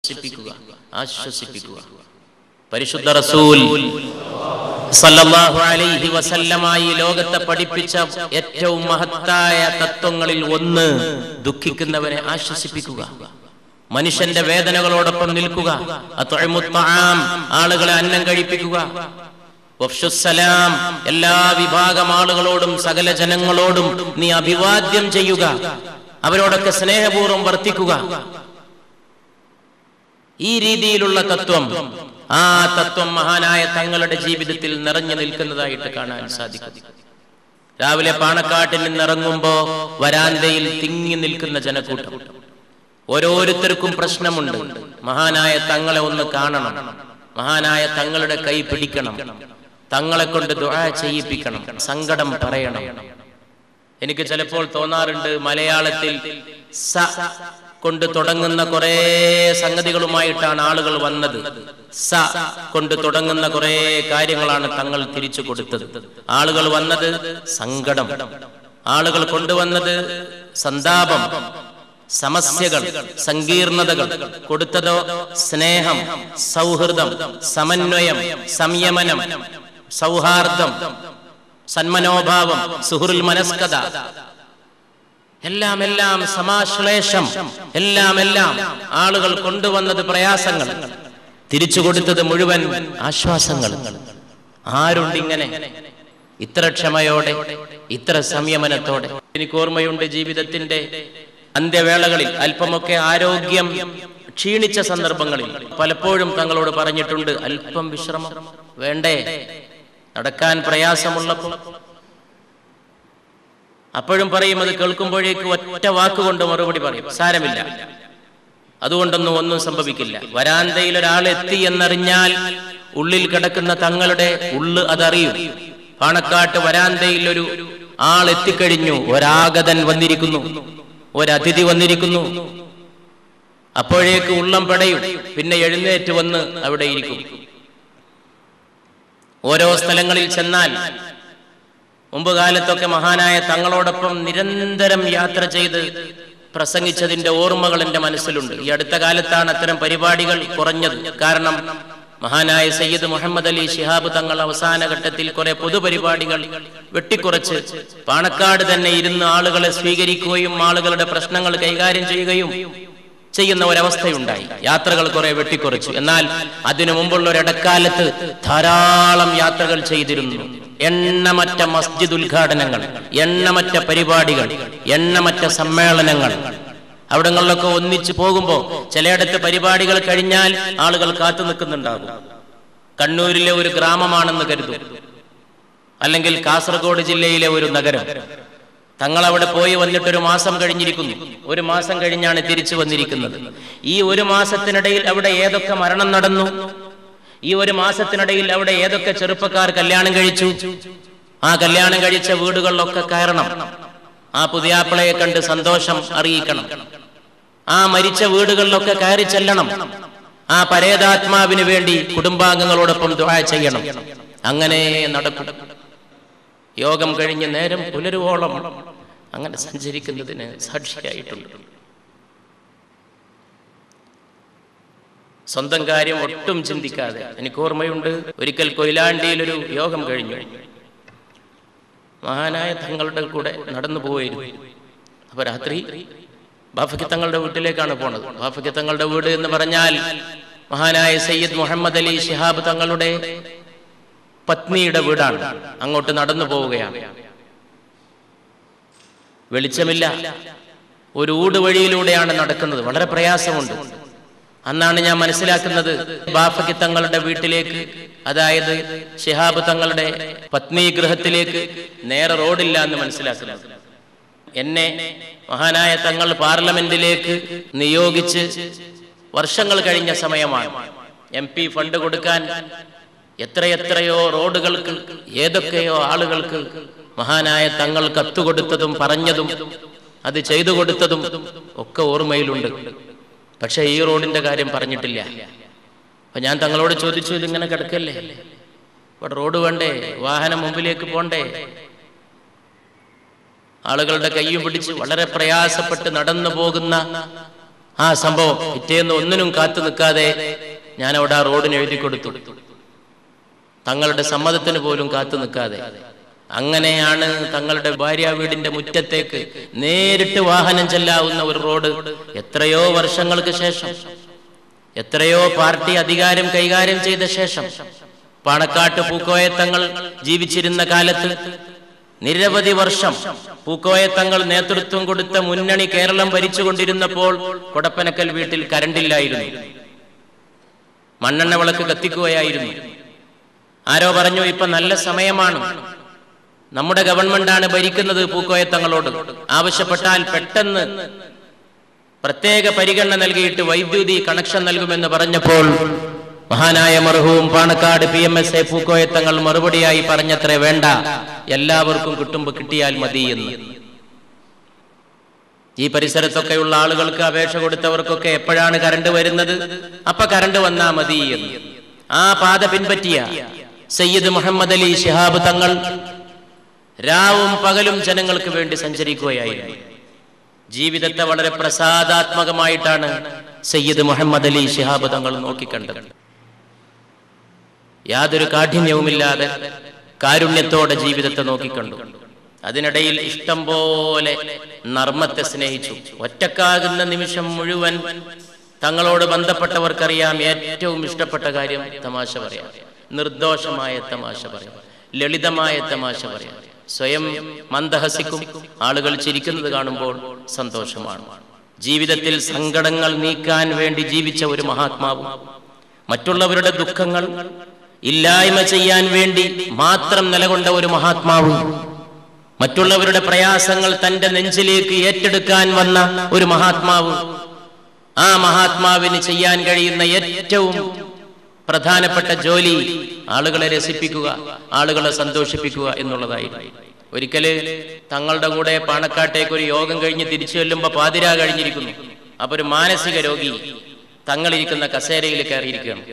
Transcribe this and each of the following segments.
ആശ്വസിപ്പിക്കുക ആശ്വസിപ്പിക്കുക പരിശുദ്ധ റസൂൽ സല്ലല്ലാഹു അലൈഹി വസല്ലമായി ലോകത്തെ പഠിപ്പിച്ച ഏറ്റവും മഹത്തായ തത്വങ്ങളിൽ ഒന്ന് ദുഃഖിക്കുന്നവനെ ആശ്വസിപ്പിക്കുക മനുഷ്യന്റെ വേദനകളോടൊപ്പം നിൽക്കുക അത്വഇമുത് തആം, ആളുകളെ അന്നം കഴിപ്പിക്കുക വഫ്ഷുസ്സലാം, എല്ലാ വിഭാഗം ആളുകളോടും സകല ജനങ്ങളോടും നീ അഭിവാദ്യം ചെയ്യുക അവരോടൊക്കെ സ്നേഹപൂർവ്വം വർത്തിക്കുക ഈ രീതിയിലുള്ള തത്വം ആ തത്വം മഹാനായ തങ്ങളുടെ ജീവിതത്തിൽ നിറഞ്ഞു നിൽക്കുന്നതായിട്ട് കാണാൻ സാധിക്കും രാവിലെ പാണക്കാട്ടിൽ നിന്നിറങ്ങുമ്പോ വരാന്തയിൽ തിങ്ങി നിൽക്കുന്ന ജനക്കൂട്ടം ഓരോരുത്തർക്കും പ്രശ്നമുണ്ട് മഹാനായ തങ്ങളെ ഒന്ന് കാണണം മഹാനായ തങ്ങളുടെ കൈ പിടിക്കണം തങ്ങളെ കൊണ്ട് ദുആ ചെയ്യിപ്പിക്കണം സങ്കടം പറയണം എനിക്ക് ചിലപ്പോൾ തോന്നാറുണ്ട് മലയാളത്തിൽ സ കൊണ്ട് തുടങ്ങുന്ന കുറെ സംഗതികളുമായിട്ടാണ് ആളുകൾ വന്നത് സ കൊണ്ട് തുടങ്ങുന്ന കുറെ കാര്യങ്ങളാണ് തങ്ങൾ തിരിച്ചു കൊടുത്തത് ആളുകൾ വന്നത് സങ്കടം ആളുകൾ കൊണ്ടുവന്നത് സന്താപം സമസ്യകൾ സങ്കീർണതകൾ കൊടുത്തതോ സ്നേഹം സൗഹൃദം സമന്വയം സംയമനം സൗഹാർദ്ദം സന്മനോഭാവം സുഹൃൽ മനസ്കത എല്ലാം എല്ലാം സമാശ്ലേഷം എല്ലാം എല്ലാം ആളുകൾ കൊണ്ടുവന്നത് പ്രയാസങ്ങൾ തിരിച്ചു കൊടുത്തത് മുഴുവൻ ആശ്വാസങ്ങൾ ആരുണ്ട് ഇങ്ങനെ ഇത്ര ക്ഷമയോടെ ഇത്ര സംയമനത്തോടെ എനിക്ക് ഓർമ്മയുണ്ട് ജീവിതത്തിന്റെ അന്ത്യവേളകളിൽ അല്പമൊക്കെ ആരോഗ്യം ക്ഷീണിച്ച സന്ദർഭങ്ങളിൽ പലപ്പോഴും തങ്ങളോട് പറഞ്ഞിട്ടുണ്ട് അല്പം വിശ്രമം വേണ്ടേ നടക്കാൻ പ്രയാസമുള്ളപ്പോൾ അപ്പോഴും പറയും അത് കേൾക്കുമ്പോഴേക്ക് ഒറ്റ വാക്കുകൊണ്ട് മറുപടി പറയും സാരമില്ല അതുകൊണ്ടൊന്നും ഒന്നും സംഭവിക്കില്ല വരാന്തയിൽ ഒരാൾ എത്തി എന്നറിഞ്ഞാൽ ഉള്ളിൽ കിടക്കുന്ന തങ്ങളുടെ ഉള്ള് അതറിയും പാണക്കാട്ട് വരാന്തയിൽ ഒരു ആൾ എത്തിക്കഴിഞ്ഞു ഒരാഗതൻ വന്നിരിക്കുന്നു ഒരതിഥി വന്നിരിക്കുന്നു അപ്പോഴേക്ക് ഉള്ളം പടയും പിന്നെ എഴുന്നേറ്റ് വന്ന് അവിടെ ഇരിക്കും ഓരോ സ്ഥലങ്ങളിൽ ചെന്നാൽ മുമ്പ് കാലത്തൊക്കെ മഹാനായ തങ്ങളോടൊപ്പം നിരന്തരം യാത്ര ചെയ്ത് പ്രസംഗിച്ചതിന്റെ ഓർമ്മകൾ എന്റെ മനസ്സിലുണ്ട് ഈ അടുത്ത കാലത്താണ് അത്തരം പരിപാടികൾ കുറഞ്ഞത് കാരണം മഹാനായ സയ്യിദ് മുഹമ്മദ് അലി ശിഹാബ് തങ്ങൾ അവസാന ഘട്ടത്തിൽ കുറെ പൊതുപരിപാടികൾ വെട്ടിക്കുറച്ച് പാണക്കാട് തന്നെ ഇരുന്ന് ആളുകളെ സ്വീകരിക്കുകയും ആളുകളുടെ പ്രശ്നങ്ങൾ കൈകാര്യം ചെയ്യുകയും ചെയ്യുന്ന ഒരവസ്ഥയുണ്ടായി യാത്രകൾ കുറെ വെട്ടിക്കുറച്ചു എന്നാൽ അതിനു മുമ്പുള്ള ഒരിടക്കാലത്ത് ധാരാളം യാത്രകൾ ചെയ്തിരുന്നു എണ്ണമറ്റ മസ്ജിദ് ഉദ്ഘാടനങ്ങൾ എണ്ണമറ്റ പരിപാടികൾ എണ്ണമറ്റ സമ്മേളനങ്ങൾ അവിടങ്ങളിലൊക്കെ ഒന്നിച്ചു പോകുമ്പോ ചിലയിടത്ത് പരിപാടികൾ കഴിഞ്ഞാൽ ആളുകൾ കാത്തു നിൽക്കുന്നുണ്ടാകും കണ്ണൂരിലെ ഒരു ഗ്രാമമാണെന്ന് കരുതും അല്ലെങ്കിൽ കാസർഗോഡ് ജില്ലയിലെ ഒരു നഗരം തങ്ങൾ അവിടെ പോയി വന്നിട്ട് ഒരു മാസം കഴിഞ്ഞിരിക്കുന്നു ഒരു മാസം കഴിഞ്ഞാണ് തിരിച്ചു വന്നിരിക്കുന്നത് ഈ ഒരു മാസത്തിനിടയിൽ അവിടെ ഏതൊക്കെ മരണം നടന്നു ഈ ഒരു മാസത്തിനിടയിൽ അവിടെ ഏതൊക്കെ ചെറുപ്പക്കാർ കല്യാണം കഴിച്ചു ആ കല്യാണം കഴിച്ച വീടുകളിലൊക്കെ കയറണം ആ പുതിയാപ്പിളയെ കണ്ട് സന്തോഷം അറിയിക്കണം ആ മരിച്ച വീടുകളിലൊക്കെ കയറി ചെല്ലണം ആ പരേതാത്മാവിന് വേണ്ടി കുടുംബാംഗങ്ങളോടൊപ്പം ദുആ ചെയ്യണം അങ്ങനെ നടക്കും യോഗം കഴിഞ്ഞ് നേരം പുലരുവോളം അങ്ങനെ സഞ്ചരിക്കുന്നതിന് സാക്ഷിയായിട്ടുണ്ട് സ്വന്തം കാര്യം ഒട്ടും ചിന്തിക്കാതെ എനിക്ക് ഓർമ്മയുണ്ട് ഒരിക്കൽ കൊയിലാണ്ടിയിൽ ഒരു യോഗം കഴിഞ്ഞു മഹാനായ തങ്ങളുടെ കൂടെ നടന്നു പോയിരുന്നു അപ്പൊ രാത്രി ബാഫയ്ക്ക് തങ്ങളുടെ വീട്ടിലേക്കാണ് പോണത് ബാഫയ്ക്ക് തങ്ങളുടെ വീട് എന്ന് പറഞ്ഞാൽ മഹാനായ സയ്യിദ് മുഹമ്മദ് അലി ഷിഹാബ് തങ്ങളുടെ പത്നിയുടെ വീടാണ് അങ്ങോട്ട് നടന്നു പോവുകയാണ് വെളിച്ചമില്ല ഒരു ഊട് വഴിയിലൂടെയാണ് നടക്കുന്നത് വളരെ പ്രയാസമുണ്ട് അന്നാണ് ഞാൻ മനസ്സിലാക്കുന്നത് ബാഫയ്ക്ക് തങ്ങളുടെ വീട്ടിലേക്ക് അതായത് ഷിഹാബ് തങ്ങളുടെ പത്നി ഗൃഹത്തിലേക്ക് നേരെ റോഡില്ല എന്ന് മനസ്സിലാക്കുന്നത് എന്നെ മഹാനായ തങ്ങൾ പാർലമെന്റിലേക്ക് നിയോഗിച്ച് വർഷങ്ങൾ കഴിഞ്ഞ സമയമാണ് എം പി ഫണ്ട് കൊടുക്കാൻ എത്രയെത്രയോ റോഡുകൾക്ക് ഏതൊക്കെയോ ആളുകൾക്ക് മഹാനായ തങ്ങൾ കത്തുകൊടുത്തതും പറഞ്ഞതും അത് ചെയ്തു കൊടുത്തതും ഒക്കെ ഓർമ്മയിലുണ്ട് പക്ഷെ ഈ റോഡിന്റെ കാര്യം പറഞ്ഞിട്ടില്ല അപ്പൊ ഞാൻ തങ്ങളോട് ചോദിച്ചു ഇതിങ്ങനെ കിടക്കല്ലേ ഇവിടെ റോഡ് വേണ്ടേ വാഹനം മുമ്പിലേക്ക് പോണ്ടേ ആളുകളുടെ കൈയും പിടിച്ച് വളരെ പ്രയാസപ്പെട്ട് നടന്നു പോകുന്ന ആ സംഭവം പിറ്റേന്ന് ഒന്നിനും കാത്തു നിൽക്കാതെ ഞാൻ അവിടെ ആ റോഡിന് എഴുതി കൊടുത്തു തങ്ങളുടെ സമ്മതത്തിന് പോലും കാത്തു നിൽക്കാതെ അങ്ങനെയാണ് തങ്ങളുടെ ഭാര്യ വീടിന്റെ മുറ്റത്തേക്ക് നേരിട്ട് വാഹനം ചെല്ലാവുന്ന ഒരു റോഡ് എത്രയോ വർഷങ്ങൾക്ക് ശേഷം എത്രയോ പാർട്ടി അധികാരം കൈകാര്യം ചെയ്ത ശേഷം പാണക്കാട്ട് പൂക്കോയത്തങ്ങൾ ജീവിച്ചിരുന്ന കാലത്ത് നിരവധി വർഷം പൂക്കോയത്തങ്ങൾ നേതൃത്വം കൊടുത്ത മുന്നണി കേരളം ഭരിച്ചുകൊണ്ടിരുന്നപ്പോൾ കൊടപ്പനക്കൽ വീട്ടിൽ കരണ്ടില്ലായിരുന്നു മണ്ണെണ്ണ വിളക്ക് കത്തിക്കുകയായിരുന്നു ആരോ പറഞ്ഞു ഇപ്പൊ നല്ല സമയമാണ് നമ്മുടെ ഗവൺമെന്റാണ് ഭരിക്കുന്നത് പൂക്കോയത്തങ്ങളോട് ആവശ്യപ്പെട്ടാൽ പെട്ടെന്ന് പ്രത്യേക പരിഗണന നൽകിയിട്ട് വൈദ്യുതി കണക്ഷൻ നൽകുമെന്ന് പറഞ്ഞപ്പോൾ മഹാനായ മർഹവും Panakkad P M S A പൂക്കോയത്തങ്ങൾ മറുപടിയായി പറഞ്ഞത്രേ വേണ്ട എല്ലാവർക്കും കിട്ടുമ്പോ കിട്ടിയാൽ മതി എന്ന് ഈ പരിസരത്തൊക്കെയുള്ള ആളുകൾക്ക് അപേക്ഷ കൊടുത്തവർക്കൊക്കെ എപ്പോഴാണ് കറണ്ട് വരുന്നത് അപ്പൊ കറണ്ട് വന്നാ മതി എന്ന് ആ പാത പിൻപറ്റിയ സയ്യിദ് മുഹമ്മദ് അലി ശിഹാബ് തങ്ങൾ രാവും പകലും ജനങ്ങൾക്ക് വേണ്ടി സഞ്ചരിക്കുകയായിരുന്നു ജീവിതത്തെ വളരെ പ്രസാദാത്മകമായിട്ടാണ് സയ്യിദ് മുഹമ്മദ് അലി ശിഹാബ് തങ്ങൾ നോക്കിക്കണ്ടത് യാതൊരു കാഠിന്യവുമില്ലാതെ കാരുണ്യത്തോടെ ജീവിതത്തെ നോക്കിക്കണ്ടു അതിനിടയിൽ ഇഷ്ടം പോലെ നർമ്മത്തെ സ്നേഹിച്ചു ഒറ്റക്കാകുന്ന നിമിഷം മുഴുവൻ തങ്ങളോട് ബന്ധപ്പെട്ടവർക്കറിയാം ഏറ്റവും ഇഷ്ടപ്പെട്ട കാര്യം തമാശ പറയാം നിർദോഷമായ തമാശ പറയാം ലളിതമായ തമാശ പറയാം സ്വയം മന്ദഹസിക്കും ആളുകൾ ചിരിക്കുന്നത് കാണുമ്പോൾ സന്തോഷമാണ് ജീവിതത്തിൽ സങ്കടങ്ങൾ നീക്കാൻ വേണ്ടി ജീവിച്ച ഒരു മഹാത്മാവും മറ്റുള്ളവരുടെ ദുഃഖങ്ങൾ ഇല്ലായ്മ ചെയ്യാൻ വേണ്ടി മാത്രം നിലകൊണ്ട ഒരു മഹാത്മാവും മറ്റുള്ളവരുടെ പ്രയാസങ്ങൾ തന്റെ നെഞ്ചിലേക്ക് ഏറ്റെടുക്കാൻ വന്ന ഒരു മഹാത്മാവ് ആ മഹാത്മാവിന് ചെയ്യാൻ കഴിയുന്ന ഏറ്റവും പ്രധാനപ്പെട്ട ജോലി ആളുകളെ രസിപ്പിക്കുക ആളുകളെ സന്തോഷിപ്പിക്കുക എന്നുള്ളതായിരുന്നു ഒരിക്കല് തങ്ങളുടെ കൂടെ പാണക്കാട്ടേക്ക് ഒരു യോഗം കഴിഞ്ഞ് തിരിച്ചു ചെല്ലുമ്പോ പാതിരാ കഴിഞ്ഞിരിക്കുന്നു അപ്പൊ ഒരു മാനസിക രോഗി തങ്ങളിരിക്കുന്ന കസേരയിൽ കയറിയിരിക്കുകയാണ്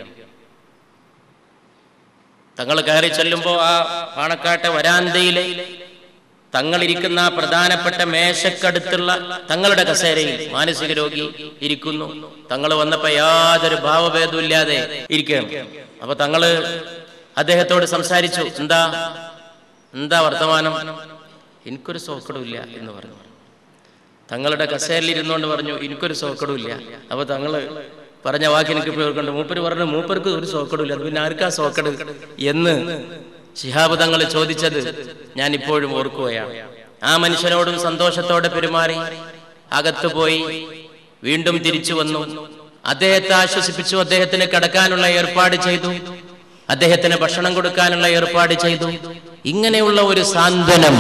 തങ്ങൾ കയറി ചെല്ലുമ്പോ ആ പാണക്കാട്ടെ വരാന്തയിലെ തങ്ങളിരിക്കുന്ന ആ പ്രധാനപ്പെട്ട മേശക്കടുത്തുള്ള തങ്ങളുടെ കസേരയിൽ മാനസിക രോഗി ഇരിക്കുന്നു തങ്ങൾ വന്നപ്പോ യാതൊരു ഭാവഭേദവും ഇല്ലാതെ ഇരിക്കുകയാണ് അപ്പൊ തങ്ങള് അദ്ദേഹത്തോട് സംസാരിച്ചു എന്താ എന്താ വർത്തമാനം എനിക്കൊരു സോക്കടുമില്ല എന്ന് പറഞ്ഞു തങ്ങളുടെ കസേരയിൽ ഇരുന്നുകൊണ്ട് പറഞ്ഞു എനിക്കൊരു സോക്കടുമില്ല അപ്പൊ തങ്ങള് പറഞ്ഞ വാക്ക് എനിക്ക് ഇപ്പോൾ ഓർക്കുന്നുണ്ട് മൂപ്പര് പറഞ്ഞു മൂപ്പർക്ക് ഒരു സോക്കടുമില്ല അത് പിന്നെ ആർക്കാ സോക്കട് എന്ന് ശിഹാബ് തങ്ങൾ ചോദിച്ചത് ഞാൻ ഇപ്പോഴും ഓർക്കുകയാണ് ആ മനുഷ്യനോടും സന്തോഷത്തോടെ പെരുമാറി അകത്തു പോയി വീണ്ടും തിരിച്ചു വന്നു അദ്ദേഹത്തെ ആശ്വസിപ്പിച്ചു അദ്ദേഹത്തിന് കിടക്കാനുള്ള ഏർപ്പാട് ചെയ്തു അദ്ദേഹത്തിന് ഭക്ഷണം കൊടുക്കാനുള്ള ഏർപ്പാട് ചെയ്തു ഇങ്ങനെയുള്ള ഒരു സാന്ത്വനം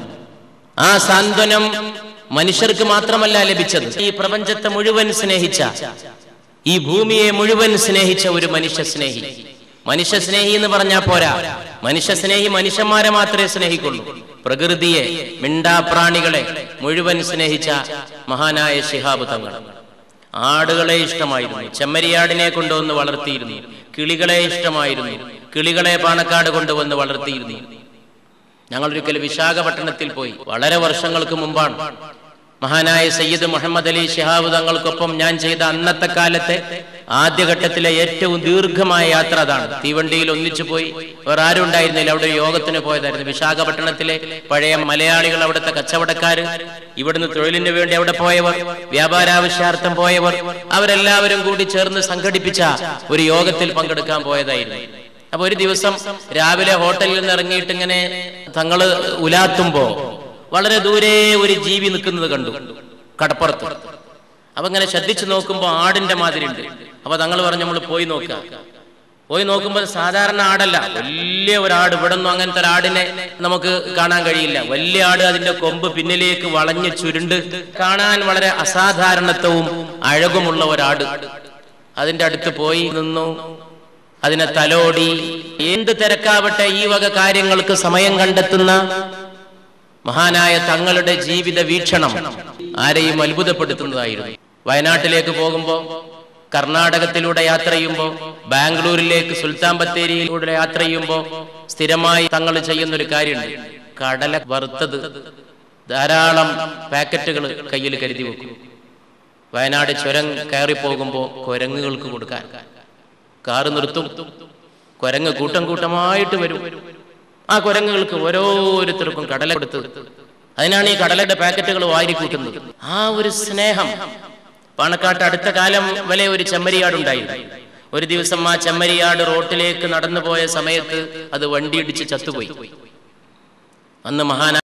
ആ സാന്ത്വനം മനുഷ്യർക്ക് മാത്രമല്ല ലഭിച്ചത് ഈ പ്രപഞ്ചത്തെ മുഴുവൻ സ്നേഹിച്ച ഈ ഭൂമിയെ മുഴുവൻ സ്നേഹിച്ച ഒരു മനുഷ്യ സ്നേഹി മനുഷ്യ സ്നേഹി എന്ന് പറഞ്ഞാൽ പോരാ മനുഷ്യ സ്നേഹി മനുഷ്യന്മാരെ മാത്രമേ സ്നേഹിക്കുള്ളൂ പ്രകൃതിയെ മിണ്ടാപ്രാണികളെ മുഴുവൻ സ്നേഹിച്ച മഹാനായ ശിഹാബ് തങ്ങൾ ആടുകളെ ഇഷ്ടമായിരുന്നു ചെമ്മരിയാടിനെ കൊണ്ടുവന്ന് വളർത്തിയിരുന്നു കിളികളെ ഇഷ്ടമായിരുന്നു കിളികളെ പാണക്കാട് കൊണ്ടുവന്ന് വളർത്തിയിരുന്നു ഞങ്ങൾ ഒരിക്കൽ വിശാഖപട്ടണത്തിൽ പോയി വളരെ വർഷങ്ങൾക്ക് മുമ്പാണ് മഹാനായ സയ്യിദ് മുഹമ്മദ് അലി ഷിഹാബ് തങ്ങൾക്കൊപ്പം ഞാൻ ചെയ്ത അന്നത്തെ കാലത്തെ ആദ്യഘട്ടത്തിലെ ഏറ്റവും ദീർഘമായ യാത്ര അതാണ് തീവണ്ടിയിൽ ഒന്നിച്ചു പോയി വേറെ ആരും ഉണ്ടായിരുന്നില്ല അവിടെ ഒരു യോഗത്തിന് പോയതായിരുന്നു വിശാഖപട്ടണത്തിലെ പഴയ മലയാളികൾ അവിടുത്തെ കച്ചവടക്കാര് ഇവിടുന്ന് തൊഴിലിന് വേണ്ടി അവിടെ പോയവർ വ്യാപാരാവശ്യാർത്ഥം പോയവർ അവരെല്ലാവരും കൂടി ചേർന്ന് സംഘടിപ്പിച്ച ഒരു യോഗത്തിൽ പങ്കെടുക്കാൻ പോയതായിരുന്നു അപ്പൊ ഒരു ദിവസം രാവിലെ ഹോട്ടലിൽ നിന്ന് ഇറങ്ങിയിട്ട് ഇങ്ങനെ തങ്ങള് ഉലാത്തുമ്പോ വളരെ ദൂരെ ഒരു ജീവി നിൽക്കുന്നത് കണ്ടു കടപ്പുറത്ത് അപ്പൊ ഇങ്ങനെ ശ്രദ്ധിച്ചു നോക്കുമ്പോ ആടിന്റെ മാതിരി ഉണ്ട് അപ്പൊ തങ്ങൾ പറഞ്ഞു നമ്മൾ പോയി നോക്കുക പോയി നോക്കുമ്പോൾ സാധാരണ ആടല്ല വലിയ ഒരാട് ഇവിടെ ഒന്നും അങ്ങനത്തെ ഒരാടിനെ നമുക്ക് കാണാൻ കഴിയില്ല വലിയ ആട് അതിന്റെ കൊമ്പ് പിന്നിലേക്ക് വളഞ്ഞ് ചുരുണ്ട് കാണാൻ വളരെ അസാധാരണത്വവും അഴകുമുള്ള ഒരാട് അതിന്റെ അടുത്ത് പോയി നിന്നു അതിനെ തലോടി എന്ത് തിരക്കാവട്ടെ ഈ വക കാര്യങ്ങൾക്ക് സമയം കണ്ടെത്തുന്ന മഹാനായ തങ്ങളുടെ ജീവിത വീക്ഷണം ആരെയും അത്ഭുതപ്പെടുത്തുന്നതായിരുന്നു വയനാട്ടിലേക്ക് പോകുമ്പോ കർണാടകത്തിലൂടെ യാത്ര ചെയ്യുമ്പോ ബാംഗ്ലൂരിലേക്ക് സുൽത്താൻ ബത്തേരിയിലൂടെ യാത്ര ചെയ്യുമ്പോ സ്ഥിരമായി തങ്ങൾ ചെയ്യുന്ന ഒരു കാര്യമുണ്ട് കടല വറുത്തത് ധാരാളം പാക്കറ്റുകൾ കയ്യിൽ കരുതി വെക്കും വയനാട് ചുരം കയറി പോകുമ്പോൾ കുരങ്ങുകൾക്ക് കൊടുക്കാൻ കാറ് നിർത്തും കുരങ്ങ് കൂട്ടം കൂട്ടമായിട്ട് വരും ആ കുരങ്ങുകൾക്ക് ഓരോരുത്തർക്കും കടല കൊടുത്ത് അതിനാണ് ഈ കടലയുടെ പാക്കറ്റുകൾ വാരി കൂട്ടുന്നത് ആ ഒരു സ്നേഹം പാണക്കാട്ട് അടുത്ത കാലം വരെ ഒരു ചെമ്മരിയാടുണ്ടായിരുന്നു ഒരു ദിവസം ആ ചെമ്മരിയാട് റോട്ടിലേക്ക് നടന്നു പോയ സമയത്ത് അത് വണ്ടിയിടിച്ച് ചത്തുപോയി അന്ന് മഹാനാ